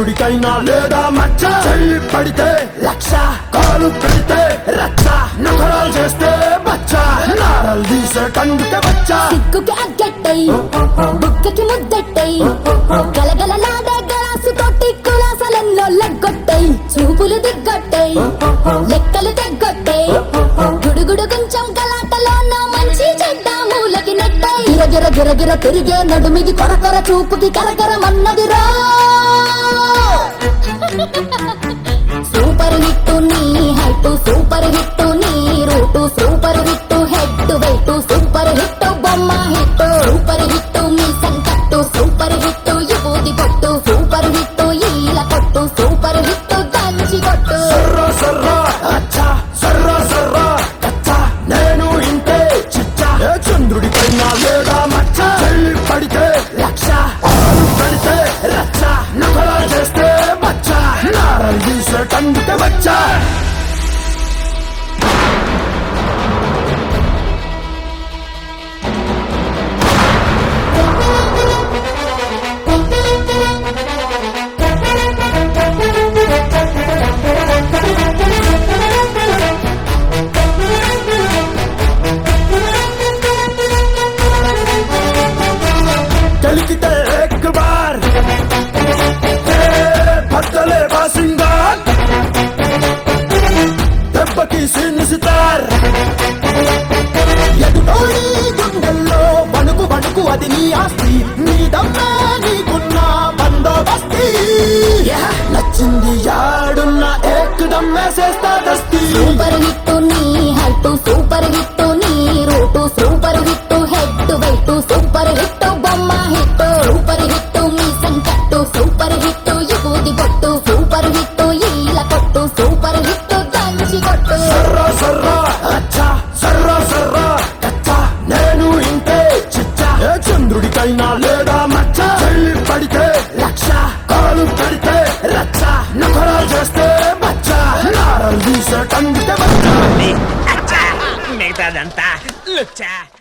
చంద్రుడికైనా లేదా మచ్చ చెయ్యి పడితే లక్ష కాలు పెడితే రచ్చ నకరాలు చేస్తే బచ్చ నారలు తీసే కందుకే బచ్చ సిగ్గుకి అగ్గట్టై బుక్కకి ముద్దట్టై గలగలలాడే గలాసు తోటి కులాసలెన్నో లగ్గొట్టై చూపులు దిగ్గొట్టై లెక్కలు తెగ్గొట్టై గుడుగుడు కొంచెం గలాటలోన మంచి చెడ్డ మూలకి నెట్టై గిరగిర గిరగిర తిరిగే నడుమిది కొరకొర చూపుకి కరకరమన్నదిరా సూపర్ హిట్ నీ హైట్ సూపర్ హిట్ నీ route super hit head weight super hit బొమ్మ హిట్ సూపర్ హిట్ మీ సంకట్టు సూపర్ హిట్ యువతి పొట్టు సూపర్ హిట్ ఈల కొట్టు సూపర్ హిట్ దంచి కొట్టు సర్ర సర్ర అచ్చ సర్ర సర్ర కచ్చ నేను ఇంతే చిచ్చ ఏ చంద్రుడికైనా లేదా మచ్చ చెయ్యి పడితే లక్ష కాలు పెడితే రచ్చ నకరాలు చేస్తే బచ్చ నారలు తీసే కందుకే బచ్చ కలికితే ఎక్ బార్ ఏ బద్దలే బాసింగార్ దెబ్బకి సీన్ సితార్ ఎదుటోడి గుండెల్లో వణుకు వణుకు అది నీ ఆస్తి నీ దమ్మే నీకున్న బందోబస్తి యా, నచ్చింది యాడున్న ఏక్ దమ్మేసేస్తా దస్తి సూపర్ హిట్ నీ హైట్ సూపర్ హిట్ నీ route super hit head weight super hit బొమ్మ హిట్ సూపర్ హిట్ మీ సంకట్టు సూపర్ హిట్ యువతి పొట్టు సూపర్ హిట్ ఈల కొట్టు సూపర్ హిట్ దంచి కొట్టు సర్ర సర్ర అచ్చ సర్ర సర్ర కచ్చ నేను ఇంతే చిచ్చ ఏ చంద్రుడికైనా లేదా మచ్చ చెయ్యి పడితే లక్ష కాలు పెడితే రచ్చ నకరాలు చేస్తే బచ్చ నారలు తీసే కందితే బచ్చ అచ్చా మిగతాదంతా లుచ్చా